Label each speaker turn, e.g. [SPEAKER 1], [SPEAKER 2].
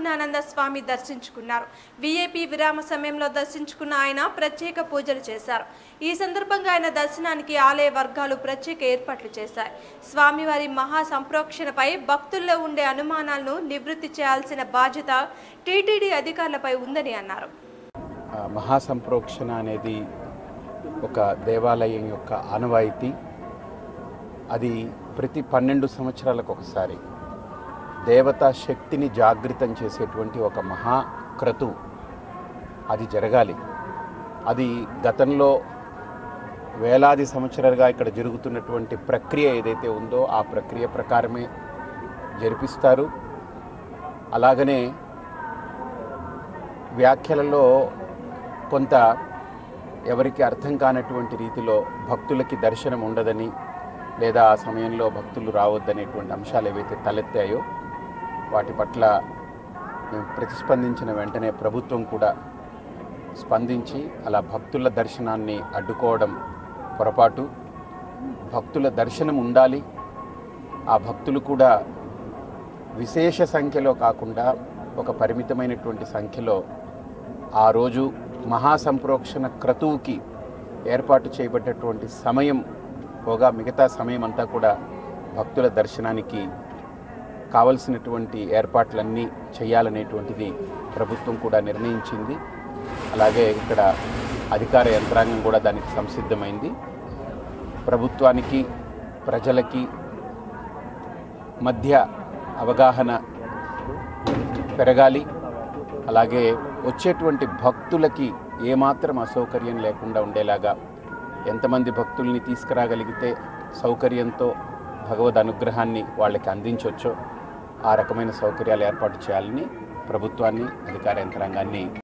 [SPEAKER 1] పరిపూర్ణానంద స్వామి దర్శించుకున్నారు విఐపి విరామ సమయంలో దర్శించుకున్న ఆయన ప్రత్యేక పూజలు చేశారు ఈ సందర్భంగా ఆయన దర్శనానికి ఆలయ వర్గాలు ప్రత్యేక ఏర్పాట్లు చేశాయి స్వామివారి మహా సంప్రోక్షణపై భక్తుల్లో ఉండే అనుమానాలను నివృత్తి చేయాల్సిన బాధ్యత టీటీడీ అధికారులపై ఉందని అన్నారు
[SPEAKER 2] ఆ, మహాసంప్రోక్షణ అనేది ఒక దేవాలయం యొక్క ఆనవాయితీ అది ప్రతి పన్నెండు సంవత్సరాలకు ఒకసారి దేవతా శక్తిని జాగృతం చేసేటువంటి ఒక మహా క్రతు అది జరగాలి అది గతంలో వేలాది సంవత్సరాలుగా ఇక్కడ జరుగుతున్నటువంటి ప్రక్రియ ఏదైతే ఉందో ఆ ప్రక్రియ ప్రకారమే జరిపిస్తారు అలాగనే వ్యాఖ్యలలో కొంత ఎవరికి అర్థం కానటువంటి రీతిలో భక్తులకి దర్శనం ఉండదని లేదా ఆ సమయంలో భక్తులు రావద్దనేటువంటి అంశాలు ఏవైతే తలెత్తాయో వాటి పట్ల మేము ప్రతిస్పందించిన వెంటనే ప్రభుత్వం కూడా స్పందించి అలా భక్తుల దర్శనాన్ని అడ్డుకోవడం పొరపాటు భక్తుల దర్శనం ఉండాలి ఆ భక్తులు కూడా విశేష సంఖ్యలో కాకుండా ఒక పరిమితమైనటువంటి సంఖ్యలో ఆ రోజు మహాసంప్రోక్షణ క్రతువుకి ఏర్పాటు చేయబడ్డటువంటి సమయం పోగా మిగతా సమయం అంతా కూడా భక్తుల దర్శనానికి కావలసినటువంటి ఏర్పాట్లన్నీ చేయాలనేటువంటిది ప్రభుత్వం కూడా నిర్ణయించింది అలాగే ఇక్కడ అధికార యంత్రాంగం కూడా దానికి సంసిద్ధమైంది ప్రభుత్వానికి ప్రజలకి మధ్య అవగాహన పెరగాలి అలాగే వచ్చేటువంటి భక్తులకి ఏమాత్రం అసౌకర్యం లేకుండా ఉండేలాగా ఎంతమంది భక్తుల్ని తీసుకురాగలిగితే సౌకర్యంతో భగవద్ అనుగ్రహాన్ని వాళ్ళకి అందించవచ్చో ఆ రకమైన సౌకర్యాలు ఏర్పాటు చేయాలని ప్రభుత్వాన్ని అధికార యంత్రాంగాన్ని